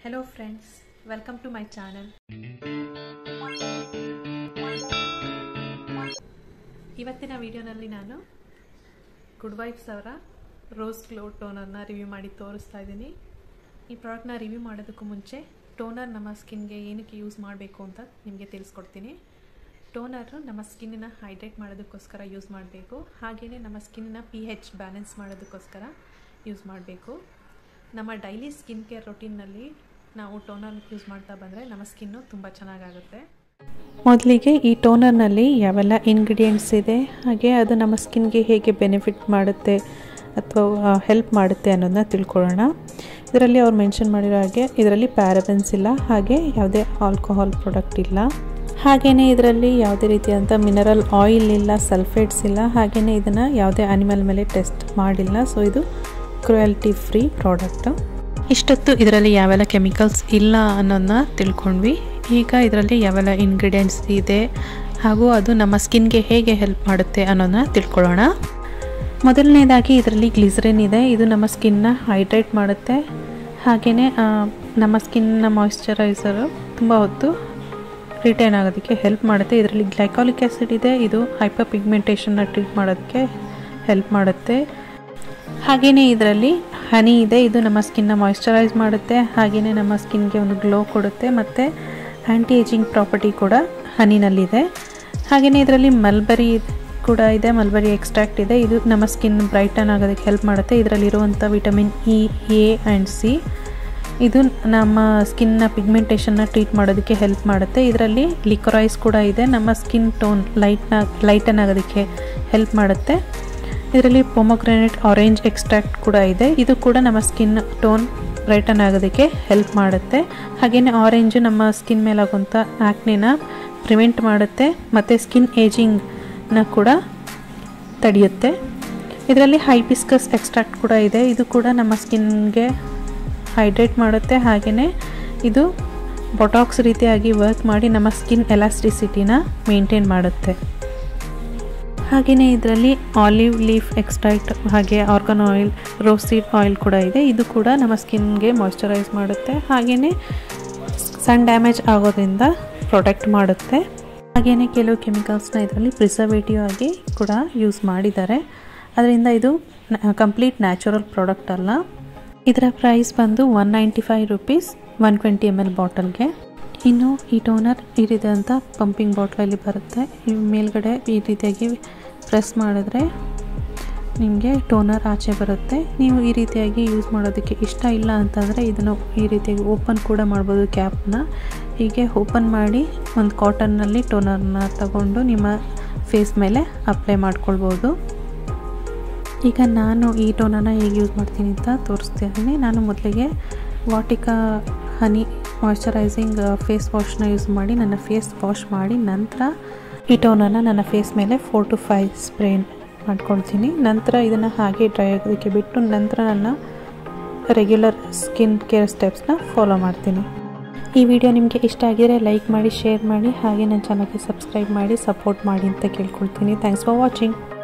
Hello friends, welcome to my channel. ಇವತ್ತಿನ ವಿಡಿಯೋನಲ್ಲಿ ನಾನು ಗುಡ್ ವೈಬ್ಸ್ ಅವರ ರೋಸ್ ಗ್ಲೋ ಟೋನರ್ನ ರಿವ್ಯೂ ಮಾಡಿ ತೋರಿಸ್ತಾ ಇದ್ದೀನಿ ಈ ಪ್ರಾಡಕ್ಟ್ನ ರಿವ್ಯೂ ಮಾಡೋದಕ್ಕೂ ಮುಂಚೆ ಟೋನರ್ ನಮ್ಮ ಸ್ಕಿನ್ಗೆ ಏನಕ್ಕೆ ಯೂಸ್ ಮಾಡಬೇಕು ಅಂತ ನಿಮಗೆ ತಿಳಿಸ್ಕೊಡ್ತೀನಿ ಟೋನರು ನಮ್ಮ ಸ್ಕಿನ್ನನ್ನ ಹೈಡ್ರೇಟ್ ಮಾಡೋದಕ್ಕೋಸ್ಕರ ಯೂಸ್ ಮಾಡಬೇಕು ಹಾಗೆಯೇ ನಮ್ಮ ಸ್ಕಿನ್ನ ಪಿ ಹೆಚ್ ಬ್ಯಾಲೆನ್ಸ್ ಮಾಡೋದಕ್ಕೋಸ್ಕರ ಯೂಸ್ ಮಾಡಬೇಕು ನಮ್ಮ ಡೈಲಿ ಸ್ಕಿನ್ ಕೇರ್ ರೊಟೀನ್ನಲ್ಲಿ ನಾವು ಟೋನರ್ ಯೂಸ್ ಮಾಡ್ತಾ ಬಂದರೆ ನಮ್ಮ ಸ್ಕಿನ್ನು ತುಂಬ ಚೆನ್ನಾಗಾಗುತ್ತೆ ಮೊದಲಿಗೆ ಈ ಟೋನರ್ನಲ್ಲಿ ಯಾವೆಲ್ಲ ಇಂಗ್ರೀಡಿಯೆಂಟ್ಸ್ ಇದೆ ಹಾಗೆ ಅದು ನಮ್ಮ ಸ್ಕಿನ್ಗೆ ಹೇಗೆ ಬೆನಿಫಿಟ್ ಮಾಡುತ್ತೆ ಅಥವಾ ಹೆಲ್ಪ್ ಮಾಡುತ್ತೆ ಅನ್ನೋದನ್ನ ತಿಳ್ಕೊಳ್ಳೋಣ ಇದರಲ್ಲಿ ಅವ್ರು ಮೆನ್ಷನ್ ಮಾಡಿರೋ ಹಾಗೆ ಇದರಲ್ಲಿ ಪ್ಯಾರಬೆನ್ಸ್ ಇಲ್ಲ ಹಾಗೆ ಯಾವುದೇ ಆಲ್ಕೋಹಾಲ್ ಪ್ರಾಡಕ್ಟ್ ಇಲ್ಲ ಹಾಗೆಯೇ ಇದರಲ್ಲಿ ಯಾವುದೇ ರೀತಿಯಾದಂಥ ಮಿನರಲ್ ಆಯಿಲ್ ಇಲ್ಲ ಸಲ್ಫೇಟ್ಸ್ ಇಲ್ಲ ಹಾಗೆಯೇ ಇದನ್ನು ಯಾವುದೇ ಅನಿಮಲ್ ಮೇಲೆ ಟೆಸ್ಟ್ ಮಾಡಿಲ್ಲ ಸೊ ಇದು ಕ್ರುಯಲ್ಟಿ ಫ್ರೀ ಪ್ರಾಡಕ್ಟು ಇಷ್ಟೊತ್ತು ಇದರಲ್ಲಿ ಯಾವೆಲ್ಲ ಕೆಮಿಕಲ್ಸ್ ಇಲ್ಲ ಅನ್ನೋದನ್ನ ತಿಳ್ಕೊಂಡ್ವಿ ಈಗ ಇದರಲ್ಲಿ ಯಾವೆಲ್ಲ ಇಂಗ್ರೀಡಿಯೆಂಟ್ಸ್ ಇದೆ ಹಾಗೂ ಅದು ನಮ್ಮ ಸ್ಕಿನ್ಗೆ ಹೇಗೆ ಹೆಲ್ಪ್ ಮಾಡುತ್ತೆ ಅನ್ನೋದನ್ನ ತಿಳ್ಕೊಳ್ಳೋಣ ಮೊದಲನೇದಾಗಿ ಇದರಲ್ಲಿ ಗ್ಲಿಸರಿನ್ ಇದೆ ಇದು ನಮ್ಮ ಸ್ಕಿನ್ನ ಹೈಡ್ರೇಟ್ ಮಾಡುತ್ತೆ ಹಾಗೆಯೇ ನಮ್ಮ ಸ್ಕಿನ್ನ ಮಾಯಿಶ್ಚರೈಸರು ತುಂಬ ಹೊತ್ತು ರಿಟೈನ್ ಆಗೋದಕ್ಕೆ ಹೆಲ್ಪ್ ಮಾಡುತ್ತೆ ಇದರಲ್ಲಿ ಗ್ಲೈಕಾಲಿಕ್ ಆ್ಯಸಿಡ್ ಇದೆ ಇದು ಹೈಪರ್ ಪಿಗ್ಮೆಂಟೇಷನ್ನ ಟ್ರೀಟ್ ಮಾಡೋದಕ್ಕೆ ಹೆಲ್ಪ್ ಮಾಡುತ್ತೆ ಹಾಗೆಯೇ ಇದರಲ್ಲಿ ಹನಿ ಇದೆ ಇದು ನಮ್ಮ ಸ್ಕಿನ್ನ ಮಾಯಿಶ್ಚರೈಸ್ ಮಾಡುತ್ತೆ ಹಾಗೆಯೇ ನಮ್ಮ ಸ್ಕಿನ್ಗೆ ಒಂದು ಗ್ಲೋ ಕೊಡುತ್ತೆ ಮತ್ತು ಆ್ಯಂಟಿ ಏಜಿಂಗ್ ಪ್ರಾಪರ್ಟಿ ಕೂಡ ಹನಿನಲ್ಲಿದೆ ಹಾಗೆಯೇ ಇದರಲ್ಲಿ ಮಲ್ಬರಿ ಕೂಡ ಇದೆ ಮಲ್ಬರಿ ಎಕ್ಸ್ಟ್ರಾಕ್ಟ್ ಇದೆ ಇದು ನಮ್ಮ ಸ್ಕಿನ್ ಬ್ರೈಟನ್ ಆಗೋದಕ್ಕೆ ಹೆಲ್ಪ್ ಮಾಡುತ್ತೆ ಇದರಲ್ಲಿರುವಂಥ vitamin E A and C ಇದು ನಮ್ಮ ಸ್ಕಿನ್ನ ಪಿಗ್ಮೆಂಟೇಷನ್ನ ಟ್ರೀಟ್ ಮಾಡೋದಕ್ಕೆ ಹೆಲ್ಪ್ ಮಾಡುತ್ತೆ ಇದರಲ್ಲಿ ಲಿಕೊರೈಸ್ ಕೂಡ ಇದೆ ನಮ್ಮ ಸ್ಕಿನ್ ಟೋನ್ ಲೈಟ್ನ ಲೈಟನ್ ಆಗೋದಕ್ಕೆ ಹೆಲ್ಪ್ ಮಾಡುತ್ತೆ ಇದರಲ್ಲಿ ಪೊಮೊಗ್ರೆನೇಟ್ ಆರೆಂಜ್ ಎಕ್ಸ್ಟ್ರಾಕ್ಟ್ ಕೂಡ ಇದೆ ಇದು ಕೂಡ ನಮ್ಮ ಸ್ಕಿನ್ ಟೋನ್ ಬ್ರೈಟನ್ ಆಗೋದಕ್ಕೆ ಹೆಲ್ಪ್ ಮಾಡುತ್ತೆ ಹಾಗೆಯೇ ಆರೆಂಜು ನಮ್ಮ ಸ್ಕಿನ್ ಮೇಲಾಗುವಂಥ ಆ್ಯಕ್ನೆನ ಪ್ರಿವೆಂಟ್ ಮಾಡುತ್ತೆ ಮತ್ತು ಸ್ಕಿನ್ ಏಜಿಂಗ್ನ ಕೂಡ ತಡೆಯುತ್ತೆ ಇದರಲ್ಲಿ ಹೈಬಿಸ್ಕಸ್ ಎಕ್ಸ್ಟ್ರಾಕ್ಟ್ ಕೂಡ ಇದೆ ಇದು ಕೂಡ ನಮ್ಮ ಸ್ಕಿನ್ಗೆ ಹೈಡ್ರೇಟ್ ಮಾಡುತ್ತೆ ಹಾಗೆಯೇ ಇದು ಬೊಟಾಕ್ಸ್ ರೀತಿಯಾಗಿ ವರ್ಕ್ ಮಾಡಿ ನಮ್ಮ ಸ್ಕಿನ್ ಎಲಾಸ್ಟಿಸಿಟಿನ ಮೇಂಟೈನ್ ಮಾಡುತ್ತೆ ಹಾಗೆಯೇ ಇದರಲ್ಲಿ ಆಲಿವ್ ಲೀಫ್ ಎಕ್ಸ್ಟ್ರಾಕ್ಟ್ ಹಾಗೆ ಆರ್ಗನ್ ಆಯಿಲ್ ರೋಸೀಡ್ ಆಯಿಲ್ ಕೂಡ ಇದೆ ಇದು ಕೂಡ ನಮ್ಮ ಸ್ಕಿನ್ಗೆ ಮಾಯ್ಶ್ಚರೈಸ್ ಮಾಡುತ್ತೆ ಹಾಗೆಯೇ ಸನ್ ಡ್ಯಾಮೇಜ್ ಆಗೋದ್ರಿಂದ ಪ್ರೊಟೆಕ್ಟ್ ಮಾಡುತ್ತೆ ಹಾಗೆಯೇ ಕೆಲವು ಕೆಮಿಕಲ್ಸ್ನ ಇದರಲ್ಲಿ ಪ್ರಿಸರ್ವೇಟಿವ್ ಆಗಿ ಕೂಡ ಯೂಸ್ ಮಾಡಿದ್ದಾರೆ ಅದರಿಂದ ಇದು ಕಂಪ್ಲೀಟ್ ನ್ಯಾಚುರಲ್ ಪ್ರಾಡಕ್ಟ್ ಅಲ್ಲ ಇದರ ಪ್ರೈಸ್ ಬಂದು one ninety five rupees one twenty M L ಬಾಟಲ್ಗೆ ಇನ್ನು ಈ ಟೋನರ್ ಈ ರೀತಿಯಾದಂಥ ಪಂಪಿಂಗ್ ಬಾಟ್ಲಲ್ಲಿ ಬರುತ್ತೆ ಈ ಮೇಲ್ಗಡೆ ಈ ರೀತಿಯಾಗಿ ಪ್ರೆಸ್ ಮಾಡಿದ್ರೆ ನಿಮಗೆ ಟೋನರ್ ಆಚೆ ಬರುತ್ತೆ ನೀವು ಈ ರೀತಿಯಾಗಿ ಯೂಸ್ ಮಾಡೋದಕ್ಕೆ ಇಷ್ಟ ಇಲ್ಲ ಅಂತಂದರೆ ಇದನ್ನು ಈ ರೀತಿಯಾಗಿ ಓಪನ್ ಕೂಡ ಮಾಡ್ಬೋದು ಕ್ಯಾಪ್ನ ಹೀಗೆ ಓಪನ್ ಮಾಡಿ ಒಂದು ಕಾಟನ್ನಲ್ಲಿ ಟೋನರ್ನ ತಗೊಂಡು ನಿಮ್ಮ ಫೇಸ್ ಮೇಲೆ ಅಪ್ಲೈ ಮಾಡ್ಕೊಳ್ಬೋದು ಈಗ ನಾನು ಈ ಟೋನರ್ನ ಹೇಗೆ ಯೂಸ್ ಮಾಡ್ತೀನಿ ಅಂತ ತೋರಿಸ್ತೀನಿ ನಾನು ಮೊದಲಿಗೆ ವಾಟಿಕಾ ಹನಿ ಮಾಯ್ಶ್ಚರೈಸಿಂಗ್ ಫೇಸ್ ವಾಶ್ನ ಯೂಸ್ ಮಾಡಿ ನನ್ನ ಫೇಸ್ ವಾಶ್ ಮಾಡಿ ನಂತರ ಈ ಟೋನನ್ನು ನನ್ನ ಫೇಸ್ ಮೇಲೆ ಫೋರ್ ಟು ಫೈವ್ ಸ್ಪ್ರೇ ಮಾಡ್ಕೊಳ್ತೀನಿ ನಂತರ ಇದನ್ನು ಹಾಗೆ ಡ್ರೈ ಆಗೋದಕ್ಕೆ ಬಿಟ್ಟು ನಂತರ ನನ್ನ ರೆಗ್ಯುಲರ್ ಸ್ಕಿನ್ ಕೇರ್ ಸ್ಟೆಪ್ಸ್ನ ಫಾಲೋ ಮಾಡ್ತೀನಿ ಈ ವಿಡಿಯೋ ನಿಮಗೆ ಇಷ್ಟ ಆಗಿದರೆ ಲೈಕ್ ಮಾಡಿ ಶೇರ್ ಮಾಡಿ ಹಾಗೆ ನನ್ನ ಚಾನಲ್ಗೆ ಸಬ್ಸ್ಕ್ರೈಬ್ ಮಾಡಿ ಸಪೋರ್ಟ್ ಮಾಡಿ ಅಂತ ಕೇಳ್ಕೊಳ್ತೀನಿ ಥ್ಯಾಂಕ್ಸ್ ಫಾರ್ ವಾಚಿಂಗ್